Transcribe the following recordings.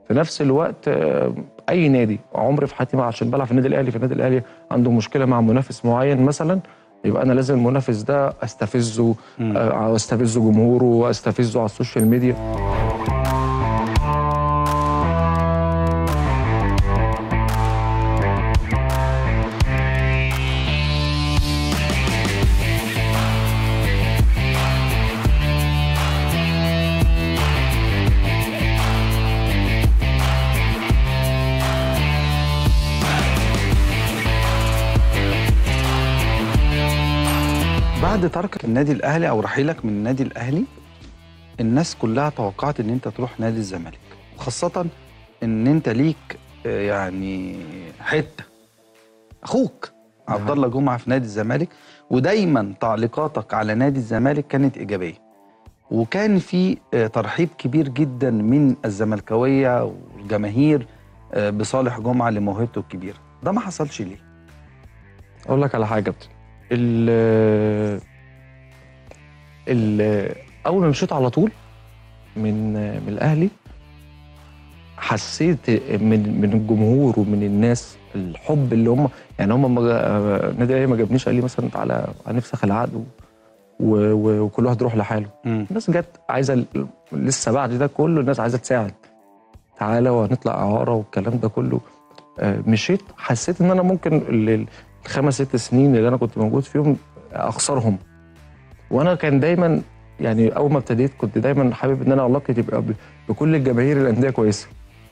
في نفس الوقت آه، اي نادي عمري في حياتي ما عشان بلعب في النادي الاهلي في النادي الاهلي عنده مشكله مع منافس معين مثلا يبقى انا لازم المنافس ده استفزه مم. آه، استفزه جمهوره استفزه على السوشيال ميديا بعد تركك النادي الاهلي او رحيلك من النادي الاهلي الناس كلها توقعت ان انت تروح نادي الزمالك وخاصه ان انت ليك آه، يعني حته اخوك عبد الله جمعه في نادي الزمالك ودايما تعليقاتك على نادي الزمالك كانت ايجابيه وكان في آه، ترحيب كبير جدا من الزملكاويه والجماهير آه، بصالح جمعه لموهبته الكبيره ده ما حصلش ليه اقول لك على حاجه يا كابتن ال ال اول ما مشيت على طول من من الاهلي حسيت من من الجمهور ومن الناس الحب اللي هم يعني هم ما جا- النادي الاهلي ما جابنيش قال لي مثلا تعالى انا نفسي اخلع عقد و- و- و- وكل واحد يروح لحاله مم. الناس جت عايزه ال- لسه بعد ده كله الناس عايزه تساعد تعالى وهنطلع اعاره والكلام ده كله آه، مشيت حسيت ان انا ممكن ال- ال- الخمس ست سنين اللي انا كنت موجود فيهم اخسرهم وانا كان دايما يعني اول ما ابتديت كنت دايما حابب ان انا علاقتي تبقى ب- بكل الجماهير الانديه كويسه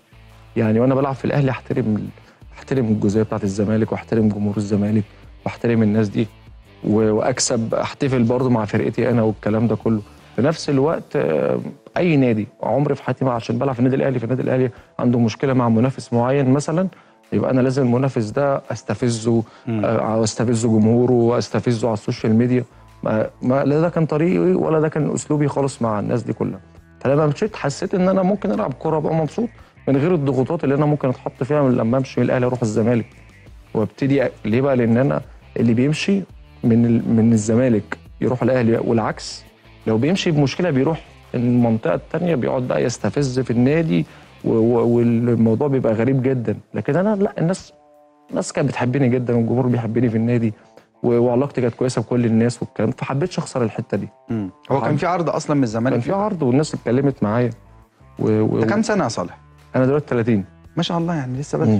يعني وانا بلعب في الاهلي احترم ال- احترم الجزئيه بتاعت الزمالك واحترم جمهور الزمالك واحترم الناس دي و- واكسب احتفل برضه مع فرقتي انا والكلام ده كله في نفس الوقت آه، اي نادي عمري في حياتي ما عشان بلعب في النادي الاهلي في النادي الاهلي عنده مشكله مع منافس معين مثلا يبقى انا لازم المنافس ده استفزه مم. آه، استفزه جمهوره استفزه على السوشيال ميديا ما, ما لا ده كان طريقي ولا ده كان اسلوبي خالص مع الناس دي كلها فلما مشيت حسيت ان انا ممكن العب كوره ابقى مبسوط من غير الضغوطات اللي انا ممكن اتحط فيها من لما امشي من الاهلي اروح الزمالك وابتدي أ- ليه بقى لان انا اللي بيمشي من ال- من الزمالك يروح الاهلي والعكس لو بيمشي بمشكله بيروح المنطقه الثانيه بيقعد بقى يستفز في النادي و- و- والموضوع بيبقى غريب جدا لكن انا لا الناس الناس كانت بتحبني جدا والجمهور بيحبني في النادي و- وعلاقتي كانت كويسه بكل الناس والكلام فحبيتش اخسر الحته دي مم. هو كان في عرض اصلا من الزمالك كان في عرض والناس اتكلمت معايا و... و... ده كام سنه يا صالح انا دلوقتي 30 ما شاء الله يعني لسه بدري مم.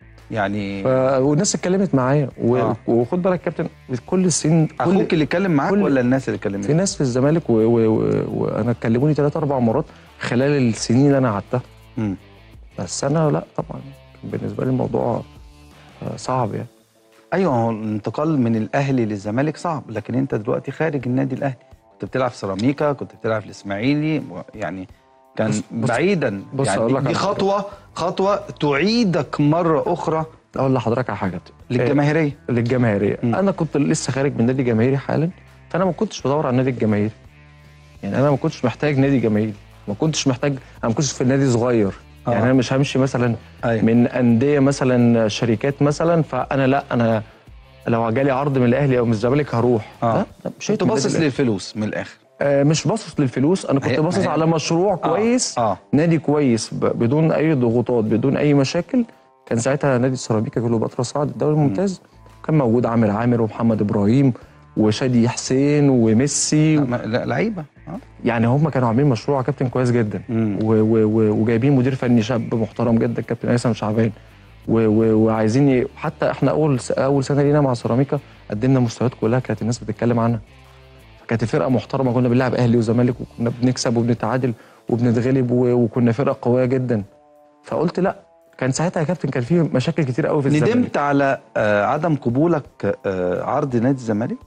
يعني ف... والناس اتكلمت معايا و... آه. وخد بالك يا كابتن كل السنين كل اخوك اللي اتكلم معاك كل- ولا الناس اللي اتكلمت في ناس في الزمالك و... و... و... وانا كلموني ثلاث اربع مرات خلال السنين اللي انا قعدتها مم. بس انا لا طبعا كان بالنسبه لي الموضوع آه، صعب يعني ايوه هو الانتقال من الاهلي للزمالك صعب لكن انت دلوقتي خارج النادي الاهلي كنت بتلعب في سيراميكا كنت بتلعب في الاسماعيلي و- يعني كان بص- بص- بعيدا بص يعني أقول لك دي على حاجة. خطوه خطوه تعيدك مره اخرى اقول لحضرتك على حاجه للجماهيريه آه، للجماهيريه مم. انا كنت لسه خارج من نادي جماهيري حالا فانا ما كنتش بدور على النادي الجماهيري يعني انا ما كنتش محتاج نادي جماهيري ما كنتش محتاج انا ما كنتش في النادي صغير يعني آه. انا مش همشي مثلا ايوه من انديه مثلا شركات مثلا فانا لا انا لو جالي عرض من الاهلي او من الزمالك هروح آه. لا لا، مشيت كنت من باصص النادي للفلوس من الاخر الأهلي. آه مش باصص للفلوس انا كنت هي- باصص هي- على مشروع كويس اه نادي كويس ب- بدون اي ضغوطات بدون اي مشاكل كان ساعتها نادي السيراميكا كليوباترا صعد الدوري الممتاز كان موجود عامر عامر ومحمد ابراهيم وشادي حسين وميسي لا، ما- لا، لعيبه اه يعني هم كانوا عاملين مشروع كابتن كويس جدا مم. و و و وجايبين مدير فني شاب محترم جدا كابتن هيثم شعبان و و وعايزين ي... حتى احنا اول س... اول سنه لينا مع سيراميكا قدمنا مستويات كلها كانت الناس بتتكلم عنها كانت فرقه محترمه كنا بنلعب اهلي وزمالك وكنا بنكسب وبنتعادل وبنتغلب و... وكنا فرقه قويه جدا فقلت لا كان ساعتها يا كابتن كان في مشاكل كتير قوي في الزمالك ندمت على آه عدم قبولك آه عرض نادي الزمالك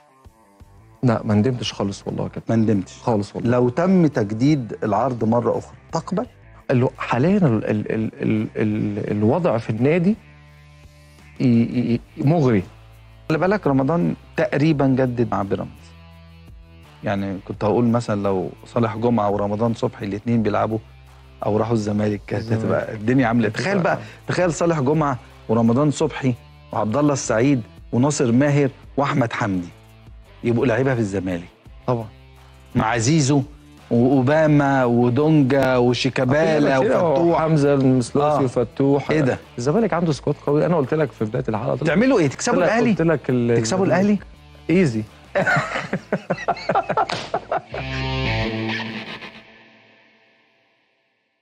لا ما ندمتش خالص والله يا كابتن ما ندمتش خالص والله لو تم تجديد العرض مره اخرى تقبل ال- حاليا ال ال ال ال ال الوضع في النادي ي- ي- مغري خلي بالك رمضان تقريبا جدد مع بيراميدز يعني كنت هقول مثلا لو صالح جمعه ورمضان صبحي الاثنين بيلعبوا او راحوا الزمالك كانت الزمالك. هتبقى الدنيا عامله تخيل بقى تخيل صالح جمعه ورمضان صبحي وعبد الله السعيد وناصر ماهر واحمد حمدي يبقوا لعيبه في الزمالك طبعا مع زيزو واوباما ودونجا وشيكابالا وفتوح حمزه المسلوسي آه. وفتوح ايه ده؟ الزمالك عنده سكواد قوي انا قلت لك في بدايه الحلقه قلت لك- تعملوا ايه تكسبوا قلت لك- الاهلي قلت لك ال- تكسبوا الاهلي ايزي